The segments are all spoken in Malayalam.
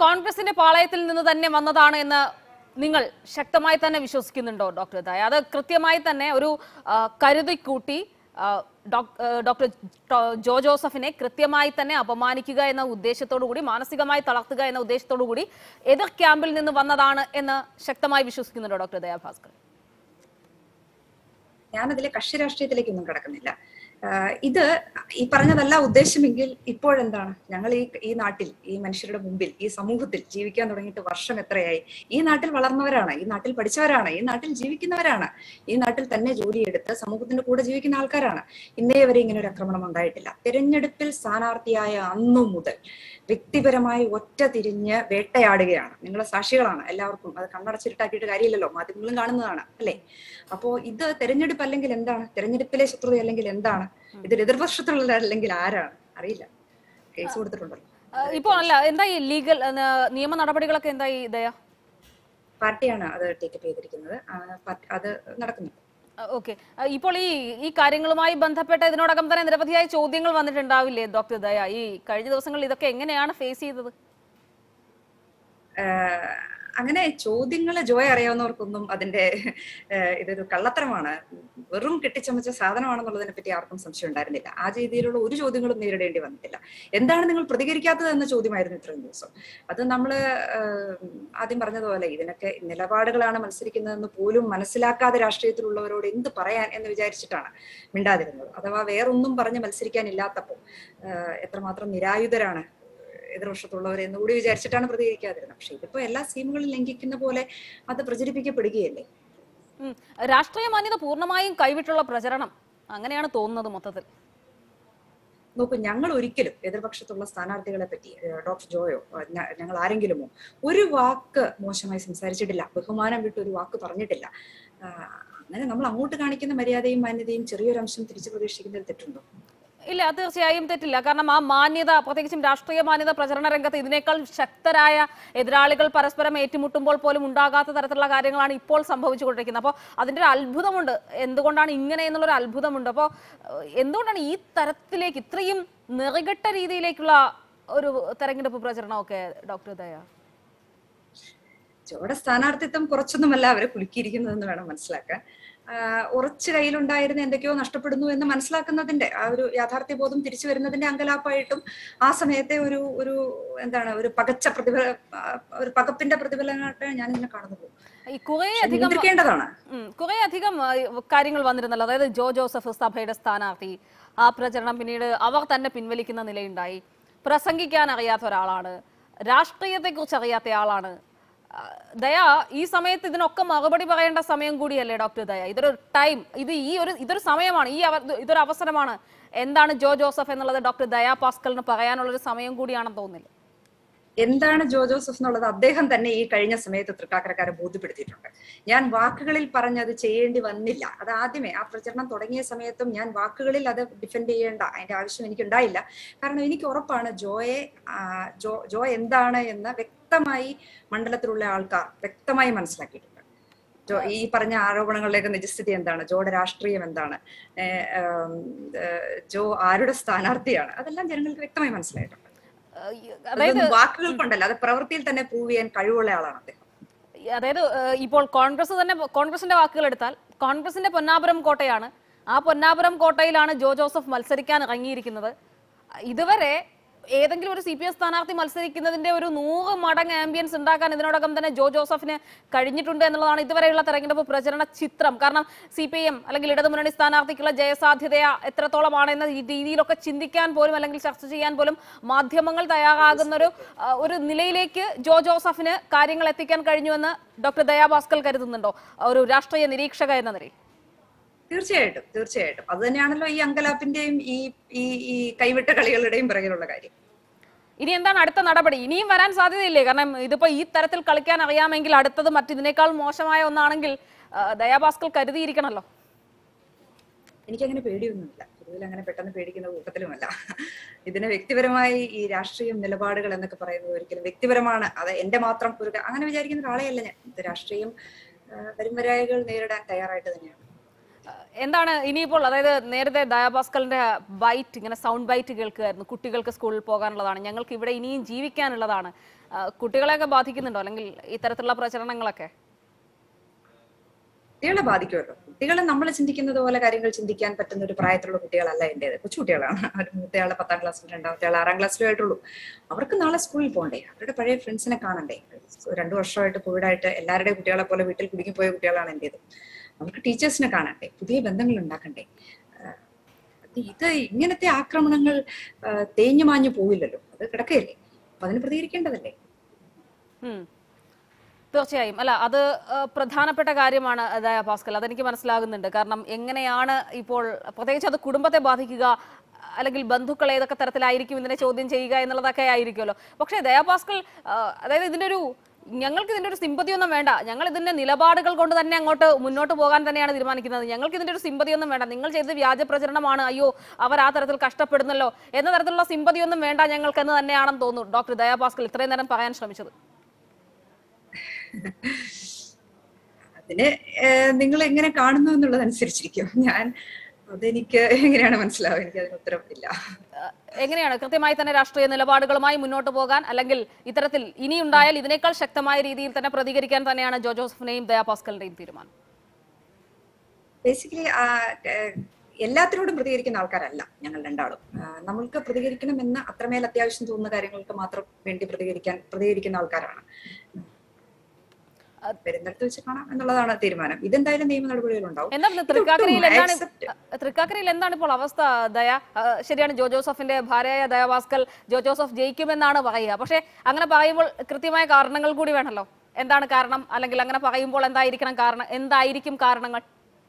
കോൺഗ്രസിന്റെ പാളയത്തിൽ നിന്ന് തന്നെ വന്നതാണ് എന്ന് നിങ്ങൾ ശക്തമായി തന്നെ വിശ്വസിക്കുന്നുണ്ടോ ഡോക്ടർ ദായ അത് കൃത്യമായി തന്നെ ഒരു ആ, കരുതിക്കൂട്ടി ആ, ഡോക്- ആ, ഡോക്ടർ ടോ- ജോ ജോസഫിനെ കൃത്യമായി തന്നെ അപമാനിക്കുക എന്ന ഉദ്ദേശത്തോടു കൂടി മാനസികമായി തളർത്തുക എന്ന ഉദ്ദേശത്തോടു കൂടി എതിർ ക്യാമ്പിൽ നിന്ന് വന്നതാണ് എന്ന് ശക്തമായി വിശ്വസിക്കുന്നുണ്ടോ ഡോക്ടർ ദയാഭാസ്കർ ഞാനതിലെ കക്ഷി രാഷ്ട്രീയത്തിലേക്കൊന്നും കിടക്കുന്നില്ല ആഹ് ഇത് ഈ പറഞ്ഞതല്ല ഉദ്ദേശമെങ്കിൽ ഇപ്പോഴെന്താണ് ഞങ്ങൾ ഈ ഈ നാട്ടിൽ ഈ മനുഷ്യരുടെ മുമ്പിൽ ഈ സമൂഹത്തിൽ ജീവിക്കാൻ തുടങ്ങിയിട്ട് വർഷം എത്രയായി ഈ നാട്ടിൽ വളർന്നവരാണ് ഈ നാട്ടിൽ പഠിച്ചവരാണ് ഈ നാട്ടിൽ ജീവിക്കുന്നവരാണ് ഈ നാട്ടിൽ തന്നെ ജോലിയെടുത്ത് സമൂഹത്തിന്റെ കൂടെ ജീവിക്കുന്ന ആൾക്കാരാണ് ഇന്നേ വരെ ഇങ്ങനെ ഒരു ആക്രമണം ഉണ്ടായിട്ടില്ല തിരഞ്ഞെടുപ്പിൽ സ്ഥാനാർത്ഥിയായ അന്നു മുതൽ വ്യക്തിപരമായി ഒറ്റ തിരിഞ്ഞ് വേട്ടയാടുകയാണ് നിങ്ങളെ സാക്ഷികളാണ് എല്ലാവർക്കും അത് കണ്ണടച്ചിട്ടാക്കിയിട്ട് കാര്യമില്ലല്ലോ മാധ്യമങ്ങളും കാണുന്നതാണ് അല്ലേ അപ്പോ ഇത് തെരഞ്ഞെടുപ്പ് അല്ലെങ്കിൽ എന്താണ് തെരഞ്ഞെടുപ്പിലെ ശത്രുത അല്ലെങ്കിൽ എന്താണ് ഇതിൽ എതിർപക്ഷത്തുള്ള അല്ലെങ്കിൽ ആരാണ് അറിയില്ല കേസ് കൊടുത്തിട്ടുണ്ടല്ലോ ആ, ഇപ്പോൾ അല്ല എന്താ ഈ ലീഗൽ നിയമ നടപടികളൊക്കെ എന്തായി ദയ പാർട്ടിയാണ് അത് ടേക്കപ്പ് ചെയ്തിരിക്കുന്നത് ആ, പാർട്ടി- അത് നടക്കുന്നുണ്ട് ഓക്കെ ഇപ്പോൾ ഈ ഈ കാര്യങ്ങളുമായി ബന്ധപ്പെട്ട് ഇതിനോടകം തന്നെ നിരവധിയായ ചോദ്യങ്ങൾ വന്നിട്ടുണ്ടാവില്ലേ ഡോക്ടർ ദയ ഈ കഴിഞ്ഞ ദിവസങ്ങളിൽ ഇതൊക്കെ എങ്ങനെയാണ് ഫേസ് ചെയ്തത് ആഹ് അങ്ങനെ ചോദ്യങ്ങൾ ജോയ് അറിയാവുന്നവർക്കൊന്നും അതിന്റെ ആഹ് ഇതൊരു കള്ളത്തരമാണ് വെറും കെട്ടിച്ചമച്ച സാധനമാണെന്നുള്ളതിനെ പറ്റി ആർക്കും സംശയം ഉണ്ടായിരുന്നില്ല ആ രീതിയിലുള്ള ഒരു ചോദ്യങ്ങളും നേരിടേണ്ടി വന്നിട്ടില്ല എന്താണ് നിങ്ങൾ പ്രതികരിക്കാത്തത് എന്ന ചോദ്യമായിരുന്നു ഇത്രയും ദിവസം അത് നമ്മൾ ആദ്യം പറഞ്ഞതുപോലെ ഇതിനൊക്കെ നിലപാടുകളാണ് മത്സരിക്കുന്നതെന്ന് പോലും മനസ്സിലാക്കാതെ രാഷ്ട്രീയത്തിലുള്ളവരോട് എന്ത് പറയാൻ എന്ന് വിചാരിച്ചിട്ടാണ് മിണ്ടാതിരുന്നത് അഥവാ വേറൊന്നും പറഞ്ഞ് മത്സരിക്കാനില്ലാത്തപ്പോൾ ആഹ് എത്രമാത്രം നിരായുധരാണ് എതിർവശത്തുള്ളവർ എന്ന് കൂടി വിചാരിച്ചിട്ടാണ് പ്രതികരിക്കാതിരുന്നത് പക്ഷെ ഇതിപ്പോ എല്ലാ സ്കീമുകളും ലംഘിക്കുന്ന പോലെ അത് പ്രചരിപ്പിക്കപ്പെടുകയല്ലേ ഉം. രാഷ്ട്രീയ മാന്യത പൂർണ്ണമായും കൈവിട്ടുള്ള പ്രചരണം അങ്ങനെയാണ് തോന്നുന്നത് മൊത്തത്തിൽ നോക്കൂ ഞങ്ങൾ ഒരിക്കലും എതിർപക്ഷത്തുള്ള സ്ഥാനാർത്ഥികളെ പറ്റി ഏഹ് ഡോക്ടർ ജോയോ ഏഹ് ഞ- ഞങ്ങൾ ആരെങ്കിലുമോ ഒരു വാക്ക് മോശമായി സംസാരിച്ചിട്ടില്ല ബഹുമാനം വിട്ട് ഒരു വാക്ക് പറഞ്ഞിട്ടില്ല ആഹ് അങ്ങനെ നമ്മൾ അങ്ങോട്ട് കാണിക്കുന്ന മര്യാദയും മാന്യതയും ചെറിയൊരു അംശം തിരിച്ചു പ്രതീക്ഷിക്കുന്നതിൽ തെറ്റുണ്ടോ ഇല്ല തീർച്ചയായും തെറ്റില്ല കാരണം ആ മാന്യത പ്രത്യേകിച്ചും രാഷ്ട്രീയ മാന്യത പ്രചരണ രംഗത്ത് ഇതിനേക്കാൾ ശക്തരായ എതിരാളികൾ പരസ്പരം ഏറ്റുമുട്ടുമ്പോൾ പോലും ഉണ്ടാകാത്ത തരത്തിലുള്ള കാര്യങ്ങളാണ് ഇപ്പോൾ സംഭവിച്ചുകൊണ്ടിരിക്കുന്നത് അപ്പോൾ അതിന്റെ ഒരു അത്ഭുതമുണ്ട് എന്തുകൊണ്ടാണ് ഇങ്ങനെ എന്നുള്ളൊരു അത്ഭുതമുണ്ട് അപ്പോൾ ഏഹ്, എന്തുകൊണ്ടാണ് ഈ തരത്തിലേക്ക് ഇത്രയും നിറകെട്ട രീതിയിലേക്കുള്ള ഒരു തെരഞ്ഞെടുപ്പ് പ്രചരണമൊക്കെ ഡോക്ടർ ദയ ജോയുടെ സ്ഥാനാർത്ഥിത്വം കുറച്ചൊന്നുമല്ല അവരെ കുലുക്കിയിരിക്കുന്നതെന്ന് വേണം മനസ്സിലാക്കാൻ ആഹ് ഉറച്ചു കയ്യിലുണ്ടായിരുന്ന എന്തൊക്കെയോ നഷ്ടപ്പെടുന്നു എന്ന് മനസ്സിലാക്കുന്നതിന്റെ ആ ഒരു യാഥാർത്ഥ്യബോധം തിരിച്ചു വരുന്നതിന്റെ അങ്കലാപ്പായിട്ടും ആ സമയത്തെ ഒരു ഒരു എന്താണ് ഒരു പകച്ച പ്രതിഫല ആഹ് ഒരു പകപ്പിന്റെ പ്രതിഫലമായിട്ട് ഞാൻ ഇതിനെ കാണുന്നത് ഈ കുറേ പക്ഷെ അധികം നിയന്ത്രിക്കേണ്ടതാണ് ഉം. കുറേ അധികം ആ, കാര്യങ്ങൾ വന്നിരുന്നല്ലോ അതായത് ജോ ജോസഫ് സഭയുടെ സ്ഥാനാർത്ഥി ആ പ്രചരണം പിന്നീട് അവർ തന്നെ പിൻവലിക്കുന്ന നിലയുണ്ടായി പ്രസംഗിക്കാൻ അറിയാത്ത ഒരാളാണ് രാഷ്ട്രീയത്തെക്കുറിച്ച് അറിയാത്ത ആളാണ് ആ, ദയ ഈ സമയത്ത് ഇതിനൊക്കെ മറുപടി പറയേണ്ട സമയം കൂടിയല്ലേ ഡോക്ടർ ദയ ഇതൊരു ടൈം ഇത് ഈ ഒരു ഇതൊരു സമയമാണ് ഈ അവ- ഇതൊരു അവസരമാണ് എന്താണ് ജോ ജോസഫ് എന്നുള്ളത് ഡോക്ടർ ദയാ പാസ്കലിന് പറയാനുള്ള ഒരു സമയം കൂടിയാണെന്ന് തോന്നുന്നില്ല എന്താണ് ജോ ജോസഫ് എന്നുള്ളത് അദ്ദേഹം തന്നെ ഈ കഴിഞ്ഞ സമയത്ത് തൃക്കാക്കരക്കാരെ ബോധ്യപ്പെടുത്തിയിട്ടുണ്ട് ഞാൻ വാക്കുകളിൽ പറഞ്ഞത് ചെയ്യേണ്ടി വന്നില്ല അത് ആദ്യമേ ആ പ്രചരണം തുടങ്ങിയ സമയത്തും ഞാൻ വാക്കുകളിൽ അത് ഡിഫെൻഡ് ചെയ്യേണ്ട അതിന്റെ ആവശ്യം എനിക്ക് ഉണ്ടായില്ല കാരണം എനിക്ക് ഉറപ്പാണ് ജോയെ ആ, ജോ ജോ എന്താണ് എന്ന് വ്യക്തമായി മണ്ഡലത്തിലുള്ള ആൾക്കാർ വ്യക്തമായി മനസ്സിലാക്കിയിട്ടുണ്ട് ജോ ഈ പറഞ്ഞ ആരോപണങ്ങളിലേക്ക് നിജസ്ഥിതി എന്താണ് ജോയുടെ രാഷ്ട്രീയം എന്താണ് ഏഹ്, ഉം, ഏഹ്, ജോ ആരുടെ സ്ഥാനാർത്ഥിയാണ് അതെല്ലാം ജനങ്ങൾക്ക് വ്യക്തമായി മനസ്സിലായിട്ടുണ്ട് ആ, ഈ- അതായത് അതായത് വാക്കുകൾ കൊണ്ടല്ല അത് പ്രവൃത്തിയിൽ തന്നെ പ്രൂവ് ചെയ്യാൻ കഴിവുള്ള ആളാണ് അദ്ദേഹം അതായത് ഏഹ്, ഇപ്പോൾ കോൺഗ്രസ് തന്നെ കോൺഗ്രസിന്റെ വാക്കുകൾ എടുത്താൽ കോൺഗ്രസിന്റെ പൊന്നാപുരം കോട്ടയാണ് ആ പൊന്നാപുരം കോട്ടയിലാണ് ജോ ജോസഫ് മത്സരിക്കാൻ ഇറങ്ങിയിരിക്കുന്നത് ഇതുവരെ ഏതെങ്കിലും ഒരു സി പി എം സ്ഥാനാർത്ഥി മത്സരിക്കുന്നതിന്റെ ഒരു നൂറ് മടങ്ങ് ആംബിയൻസ് ഉണ്ടാക്കാൻ ഇതിനോടകം തന്നെ ജോ ജോസഫിന് കഴിഞ്ഞിട്ടുണ്ട് എന്നുള്ളതാണ് ഇതുവരെയുള്ള തെരഞ്ഞെടുപ്പ് പ്രചരണ ചിത്രം കാരണം സി പി എം അല്ലെങ്കിൽ ഇടതുമുന്നണി സ്ഥാനാർത്ഥിക്കുള്ള ജയസാധ്യത എത്രത്തോളമാണെന്ന ഈ രീതിയിലൊക്കെ ചിന്തിക്കാൻ പോലും അല്ലെങ്കിൽ ചർച്ച ചെയ്യാൻ പോലും മാധ്യമങ്ങൾ തയ്യാറാകുന്ന ഒരു ആ, ഒരു നിലയിലേക്ക് ജോ ജോസഫിന് കാര്യങ്ങൾ എത്തിക്കാൻ കഴിഞ്ഞുവെന്ന് ഡോക്ടർ ദയാഭാസ്കൽ കരുതുന്നുണ്ടോ ഒരു രാഷ്ട്രീയ നിരീക്ഷക എന്ന നിലയിൽ തീർച്ചയായിട്ടും തീർച്ചയായിട്ടും അത് തന്നെയാണല്ലോ ഈ അങ്കലാപ്പിന്റെയും ഈ ഈ ഈ കൈവിട്ട കളികളുടെയും പിറകിലുള്ള കാര്യം ഇനി എന്താണ് അടുത്ത നടപടി ഇനിയും വരാൻ സാധ്യതയില്ലേ കാരണം ഇതിപ്പോ ഈ തരത്തിൽ കളിക്കാൻ അറിയാമെങ്കിൽ അടുത്തത് മറ്റിതിനേക്കാൾ മോശമായ ഒന്നാണെങ്കിൽ ആ, ദയാഭാസ്കൽ കരുതിയിരിക്കണമല്ലോ എനിക്കങ്ങനെ പേടിയൊന്നുമില്ല പൊതുവിൽ അങ്ങനെ പെട്ടെന്ന് പേടിക്കുന്ന കൂട്ടത്തിലുമല്ല ഇതിന് വ്യക്തിപരമായി ഈ രാഷ്ട്രീയം നിലപാടുകൾ എന്നൊക്കെ പറയുന്നത് ഒരിക്കലും വ്യക്തിപരമാണ് അത് എന്റെ മാത്രം ഒരു അങ്ങനെ വിചാരിക്കുന്ന ഒരാളെയല്ല ഞാൻ ഇത് രാഷ്ട്രീയം ആ, വരും വരായികൾ നേരിടാൻ തയ്യാറായിട്ട് തന്നെയാണ് എന്താണ് ഇനിയിപ്പോൾ അതായത് നേരത്തെ ദയാഭാസ്കലിന്റെ ബൈറ്റ് ഇങ്ങനെ സൗണ്ട് ബൈറ്റ് കേൾക്കുകയായിരുന്നു കുട്ടികൾക്ക് സ്കൂളിൽ പോകാനുള്ളതാണ് ഞങ്ങൾക്ക് ഇവിടെ ഇനിയും ജീവിക്കാനുള്ളതാണ് ആ, കുട്ടികളെയൊക്കെ ബാധിക്കുന്നുണ്ടോ അല്ലെങ്കിൽ ഇത്തരത്തിലുള്ള പ്രചരണങ്ങളൊക്കെ കുട്ടികളെ ബാധിക്കുമല്ലോ കുട്ടികളെ നമ്മൾ ചിന്തിക്കുന്നത് പോലെ കാര്യങ്ങൾ ചിന്തിക്കാൻ പറ്റുന്ന ഒരു പ്രായത്തിലുള്ള കുട്ടികളല്ല എന്റേത് കൊച്ചുകുട്ടികളാണ് ഒരു മൂത്തയാള് പത്താം ക്ലാസ്സിൽ രണ്ടാമത്തെ ആൾ ആറാം ക്ലാസ്സിലും ആയിട്ടുള്ളൂ അവർക്ക് നാളെ സ്കൂളിൽ പോകണ്ടേ അവരുടെ പഴയ ഫ്രണ്ട്സിനെ കാണണ്ടേ രണ്ടു വർഷമായിട്ട് കോവിഡായിട്ട് എല്ലാവരുടെയും കുട്ടികളെ പോലെ വീട്ടിൽ കുടുങ്ങിപ്പോയ കുട്ടികളാണ് എന്റേത് അവർക്ക് ടീച്ചേഴ്സിനെ കാണണ്ടേ പുതിയ ബന്ധങ്ങൾ ഉണ്ടാക്കണ്ടേ ആഹ് അത് ഇത് ഇങ്ങനത്തെ ആക്രമണങ്ങൾ ആഹ് തേഞ്ഞു മാഞ്ഞു പോവില്ലല്ലോ അത് കിടക്കയല്ലേ അപ്പൊ അതിന് പ്രതികരിക്കേണ്ടതല്ലേ ഉം. തീർച്ചയായും അല്ല അത് ആ, പ്രധാനപ്പെട്ട കാര്യമാണ് ദയ ഭാസ്കർ അതെനിക്ക് മനസ്സിലാകുന്നുണ്ട് കാരണം എങ്ങനെയാണ് ഇപ്പോൾ പ്രത്യേകിച്ച് അത് കുടുംബത്തെ ബാധിക്കുക അല്ലെങ്കിൽ ബന്ധുക്കളെ ഏതൊക്കെ തരത്തിലായിരിക്കും ഇതിനെ ചോദ്യം ചെയ്യുക എന്നുള്ളതൊക്കെ ആയിരിക്കുമല്ലോ പക്ഷേ ദയാഭാസ്കർ അതായത് ഇതിന്റെ ഒരു ഞങ്ങൾക്ക് ഇതിന്റെ ഒരു സിമ്പതിയൊന്നും വേണ്ട ഞങ്ങൾ ഇതിന്റെ നിലപാടുകൾ കൊണ്ട് തന്നെ അങ്ങോട്ട് മുന്നോട്ട് പോകാൻ തന്നെയാണ് തീരുമാനിക്കുന്നത് ഞങ്ങൾക്ക് ഇതിന്റെ ഒരു സിമ്പതിയൊന്നും വേണ്ട നിങ്ങൾ ചെയ്തത് വ്യാജ പ്രചരണമാണ് അയ്യോ അവർ ആ തരത്തിൽ കഷ്ടപ്പെടുന്നല്ലോ എന്ന തരത്തിലുള്ള സിമ്പതിയൊന്നും വേണ്ട ഞങ്ങൾക്ക് എന്ന് തന്നെയാണെന്ന് തോന്നുന്നു ഡോക്ടർ ദയാഭാസ്കർ ഇത്രയും നേരം പറയാൻ ശ്രമിച്ചത് അതിന് നിങ്ങൾ എങ്ങനെ കാണുന്നു എന്നുള്ളതനുസരിച്ചിരിക്കും ഞാൻ അതെനിക്ക് എങ്ങനെയാണ് മനസ്സിലാവുക എനിക്ക് അതിന് ഉത്തരം ഇല്ല ഏഹ് എങ്ങനെയാണ് കൃത്യമായി തന്നെ രാഷ്ട്രീയ നിലപാടുകളുമായി മുന്നോട്ട് പോകാൻ അല്ലെങ്കിൽ ഇത്തരത്തിൽ ഇനിയുണ്ടായാൽ ഇതിനേക്കാൾ ശക്തമായ രീതിയിൽ തന്നെ പ്രതികരിക്കാൻ തന്നെയാണ് ജോ ജോസഫിനെയും ദയാപാസ്കലിന്റെയും തീരുമാനം ബേസിക്കലി എല്ലാത്തിനോടും പ്രതികരിക്കുന്ന ആൾക്കാരല്ല ഞങ്ങൾ രണ്ടാളും ആ, നമ്മൾക്ക് പ്രതികരിക്കണമെന്ന് അത്രമേൽ അത്യാവശ്യം തോന്നുന്ന കാര്യങ്ങൾക്ക് മാത്രം വേണ്ടി പ്രതികരിക്കാൻ പ്രതികരിക്കുന്ന ആൾക്കാരാണ് വരുന്നിടത്ത് വെച്ച് കാണാം എന്നുള്ളതാണ് തീരുമാനം ഇതെന്തായാലും നിയമ നടപടികളുണ്ടാവും എന്താ പിന്നെ തൃക്കാക്കരയിൽ ഇതൊട്ടും എന്താണ് accept- അഹ് തൃക്കാക്കരയിൽ എന്താണ് ഇപ്പോൾ അവസ്ഥ ദയ അഹ് ശരിയാണ് ജോ ജോസഫിന്റെ ഭാര്യയായ ദയാഭാസ്കൽ ജോ ജോസഫ് ജയിക്കുമെന്നാണ് പറയുക പക്ഷേ അങ്ങനെ പറയുമ്പോൾ കൃത്യമായ കാരണങ്ങൾ കൂടി വേണമല്ലോ എന്താണ് കാരണം അല്ലെങ്കിൽ അങ്ങനെ പറയുമ്പോൾ എന്തായിരിക്കണം കാരണം എന്തായിരിക്കും കാരണങ്ങൾ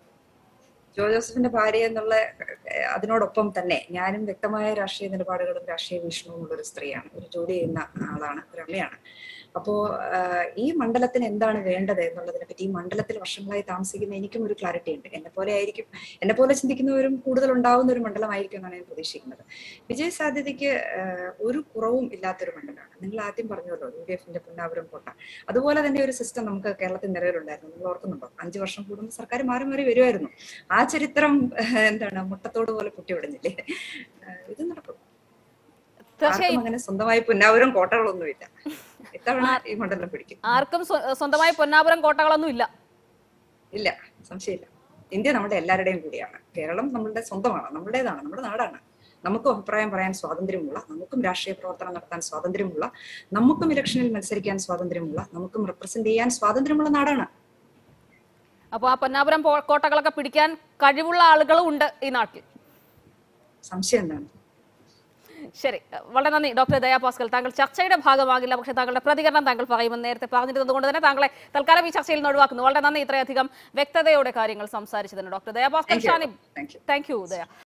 ജോ ജോസഫിന്റെ ഭാര്യ എന്നുള്ള ഏഹ്, അതിനോടൊപ്പം തന്നെ ഞാനും വ്യക്തമായ രാഷ്ട്രീയ നിലപാടുകളും രാഷ്ട്രീയ വീക്ഷണവും ഉള്ള ഒരു സ്ത്രീയാണ് ഒരു ജോലി ചെയ്യുന്ന ആളാണ് ഒരു അമ്മയാണ് അപ്പോ ആഹ്, ഈ മണ്ഡലത്തിന് എന്താണ് വേണ്ടത് എന്നുള്ളതിനെ പറ്റി ഈ മണ്ഡലത്തിൽ വർഷങ്ങളായി താമസിക്കുന്ന എനിക്കും ഒരു ക്ലാരിറ്റി ഉണ്ട് എന്നെ പോലെ ആയിരിക്കും എന്നെ പോലെ ചിന്തിക്കുന്നവരും കൂടുതൽ ഉണ്ടാവുന്ന ഒരു മണ്ഡലമായിരിക്കും എന്നാണ് ഞാൻ പ്രതീക്ഷിക്കുന്നത് വിജയ സാധ്യതയ്ക്ക് ആഹ്, ഒരു കുറവും ഇല്ലാത്തൊരു മണ്ഡലമാണ് നിങ്ങൾ ആദ്യം പറഞ്ഞല്ലോ യു ഡി എഫിന്റെ പുന്നാപുരം കോട്ട അതുപോലെ തന്നെ ഒരു സിസ്റ്റം നമുക്ക് കേരളത്തിൽ നിലവിലുണ്ടായിരുന്നു നിങ്ങൾ ഓർക്കുന്നുണ്ടോ അഞ്ചു വർഷം കൂടുമ്പോൾ സർക്കാർ മാറി മാറി വരുമായിരുന്നു ആ ചരിത്രം ഏഹ്, എന്താണ് മുട്ടത്തോട് പോലെ പൊട്ടിവിടുന്നില്ലേ ഏഹ്, ഇത് നടക്കും ആർക്കും തീർച്ചയായും അങ്ങനെ സ്വന്തമായി പുന്നാപുരം കോട്ടകളൊന്നുമില്ല ഇത്തവണ ഈ മണ്ഡലം പിടിക്കും ആർക്കും സ്വ- സ്വന്തമായി പൊന്നാപുരം കോട്ടകളൊന്നും ഇല്ല ഇല്ല സംശയമില്ല ഇന്ത്യ നമ്മുടെ എല്ലാവരുടെയും കൂടിയാണ് കേരളം നമ്മളുടെ സ്വന്തമാണ് നമ്മുടേതാണ് നമ്മുടെ നാടാണ് നമുക്കും അഭിപ്രായം പറയാൻ സ്വാതന്ത്ര്യമുള്ള നമുക്കും രാഷ്ട്രീയ പ്രവർത്തനം നടത്താൻ സ്വാതന്ത്ര്യമുള്ള നമുക്കും ഇലക്ഷനിൽ മത്സരിക്കാൻ സ്വാതന്ത്ര്യമുള്ള നമുക്കും റെപ്രസെന്റ് ചെയ്യാൻ സ്വാതന്ത്ര്യമുള്ള നാടാണ് അപ്പോൾ ആ പൊന്നാപുരം പോ- കോട്ടകളൊക്കെ പിടിക്കാൻ കഴിവുള്ള ആളുകളും ഉണ്ട് ഈ നാട്ടിൽ സംശയം എന്താണ് ശരി വളരെ നന്ദി ഡോക്ടർ ദയാപാസ്കൽ താങ്കൾ ചർച്ചയുടെ ഭാഗമാകില്ല പക്ഷേ താങ്കളുടെ പ്രതികരണം താങ്കൾ പറയുമെന്ന് നേരത്തെ പറഞ്ഞിരുന്നത് കൊണ്ട് തന്നെ താങ്കളെ തൽക്കാലം ഈ ചർച്ചയിൽ നിന്ന് ഒഴിവാക്കുന്നു വളരെ നന്ദി ഇത്രയധികം വ്യക്തതയോടെ കാര്യങ്ങൾ സംസാരിച്ചതിന് doctor Dayapascal thank you Shanib thank you thank you ദയ